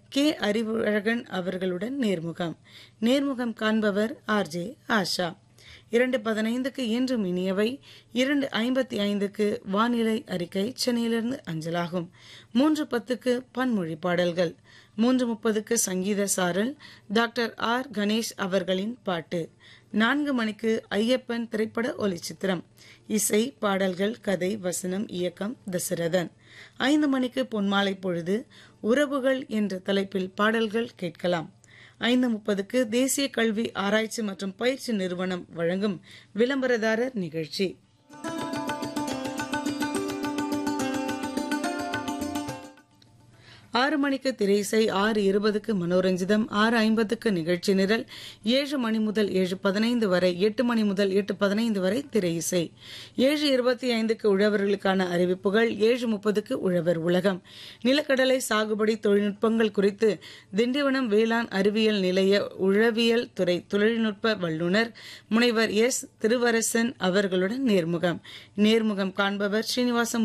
K Arivazhagan அவர்களுடன் நேர்முகம் நேர்முகம் காண்பவர் ஆர்ஜே ஆஷா இரண்டு பதினைந்துக்கு என்றும் இனியவை இரண்டு ஐம்பத்தி ஐந்துக்கு வானிலை அறிக்கை சென்னையிலிருந்து அஞ்சலாகும் மூன்று பத்துக்கு பன்மொழி பாடல்கள் மூன்று முப்பதுக்கு சங்கீத சாரல் டாக்டர் ஆர் கணேஷ் அவர்களின் பாட்டு நான்கு மணிக்கு ஐயப்பன் திரைப்பட ஒலிச்சித்திரம் இசை பாடல்கள் கதை வசனம் இயக்கம் தசரதன் ஐந்து மணிக்கு பொன்மாலை பொழுது உறவுகள் என்ற தலைப்பில் பாடல்கள் கேட்கலாம் ஐந்து முப்பதுக்கு தேசிய கல்வி ஆராய்ச்சி மற்றும் பயிற்சி நிறுவனம் வழங்கும் விளம்பரதாரர் நிகழ்ச்சி ஆறு மணிக்கு திரைசை ஆறு இருபதுக்கு மனோரஞ்சிதம் ஆறு ஐம்பதுக்கு நிகழ்ச்சி நிரல் ஏழு மணி முதல் ஏழு பதினைந்து வரை எட்டு மணி முதல் எட்டு பதினைந்து வரை திரை இசை ஏழு இருபத்தி ஐந்துக்கு உழவர்களுக்கான அறிவிப்புகள் ஏழு முப்பதுக்கு உழவர் உலகம் நிலக்கடலை சாகுபடி தொழில்நுட்பங்கள் குறித்து திண்டிவனம் வேளாண் அறிவியல் நிலைய உழவியல் துறை தொழில்நுட்ப வல்லுநர் முனைவர் எஸ் திருவரசன் அவர்களுடன் நேர்முகம் நேர்முகம் காண்பவர் ஸ்ரீனிவாச